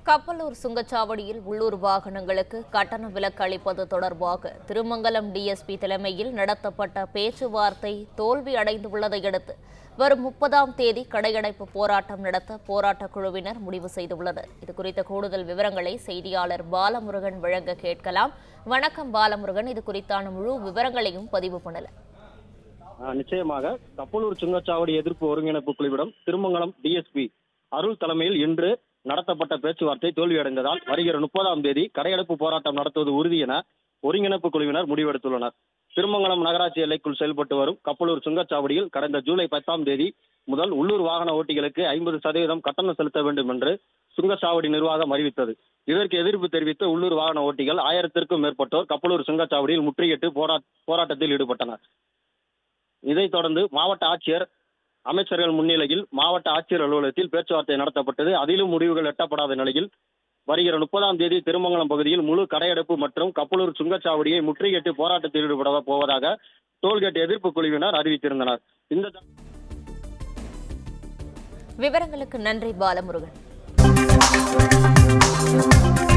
கப்பலூர் சுங்கச்சாவடியில் உள்ளூர் வாகனங்களுக்கு கட்டண விலக்கு அளிப்பது தொடர்பாக திருமங்கலம் டிஎஸ்பி தலைமையில் நடத்தப்பட்ட பேச்சுவார்த்தை தோல்வி அடைந்துள்ளதை அடுத்து வரும் முப்பதாம் தேதி கடையடைப்பு போராட்டம் நடத்த போராட்டக் குழுவினர் முடிவு செய்துள்ளனர் இதுகுறித்த கூடுதல் விவரங்களை செய்தியாளர் பாலமுருகன் வழங்க கேட்கலாம் வணக்கம் பாலமுருகன் இது குறித்தான முழு விவரங்களையும் பதிவு பண்ணல ஆஹ் நிச்சயமாக கப்பலூர் சுங்கச்சாவடி எதிர்ப்பு ஒருங்கிணைப்பு குழுவிடம் திருமங்கலம் டிஎஸ்பி அருள் தலைமையில் இன்று நடத்தப்பட்ட பேச்சுவார்த்தை தோல்வியடைந்ததால் வருகிற முப்பதாம் தேதி கடையடைப்பு போராட்டம் நடத்துவது உறுதி என ஒருங்கிணைப்பு குழுவினர் முடிவெடுத்துள்ளனர் திருமங்கலம் நகராட்சி எல்லைக்குள் செயல்பட்டு வரும் கப்பலூர் சுங்கச்சாவடியில் கடந்த ஜூலை பத்தாம் தேதி முதல் உள்ளூர் வாகன ஓட்டிகளுக்கு ஐம்பது சதவீதம் கட்டணம் செலுத்த வேண்டும் என்று சுங்கச்சாவடி நிர்வாகம் அறிவித்தது இதற்கு எதிர்ப்பு தெரிவித்து உள்ளூர் வாகன ஓட்டிகள் ஆயிரத்திற்கும் மேற்பட்டோர் கப்பலூர் சுங்கச்சாவடியில் முற்றுகையிட்டு போரா- போராட்டத்தில் ஈடுபட்டனர் இதைத் தொடர்ந்து மாவட்ட ஆட்சியர் அமைச்சர்கள் முன்னிலையில் மாவட்ட ஆட்சியர் அலுவலகத்தில் பேச்சுவார்த்தை நடத்தப்பட்டது அதிலும் முடிவுகள் எட்டப்படாத நிலையில் வருகிற முப்பதாம் தேதி திருமங்கலம் பகுதியில் முழு கடையடைப்பு மற்றும் கப்பலூர் சுங்கச்சாவடியை முற்றுகையிட்டு போராட்டத்தில் ஈடுபட போவதாக டோல்கேட் எதிர்ப்பு குழுவினர் அறிவித்திருந்தனர் இந்த விவரங்களுக்கு நன்றி பாலமுருகன்